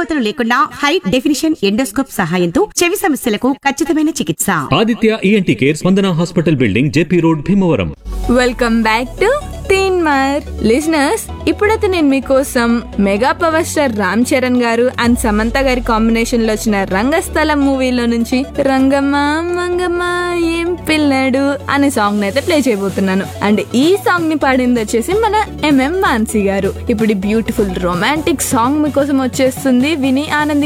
ఊచకోతలు లేకుండా high definition endoscope సహాయంతో చెవి సమస్యలకు ఖచ్చితమైన చికిత్స Aditya ENT care Spandana hospital building JP road Bhimavaram welcome back to Teenmaar listeners ఇప్పుడైతే నేను మీకోసం mega power star Ram Charan garu and Samantha గారి కాంబినేషన్ లో వచ్చిన రంగస్థలం మూవీలో నుంచి రంగమ్మ మంగమ్మ ఏం పిల్లడు అనే సాంగ్ అయితే ప్లే చేయబోతున్నాను అండ్ ఈ సాంగ్ ని పాడింది వచ్చేసి మన ఎంఎం మాన్సీ గారు ఇప్పుడు ఈ బ్యూటిఫుల్ రొమాంటిక్ సాంగ్ మీకోసం వచ్చేస్తుంది విని ఆనంది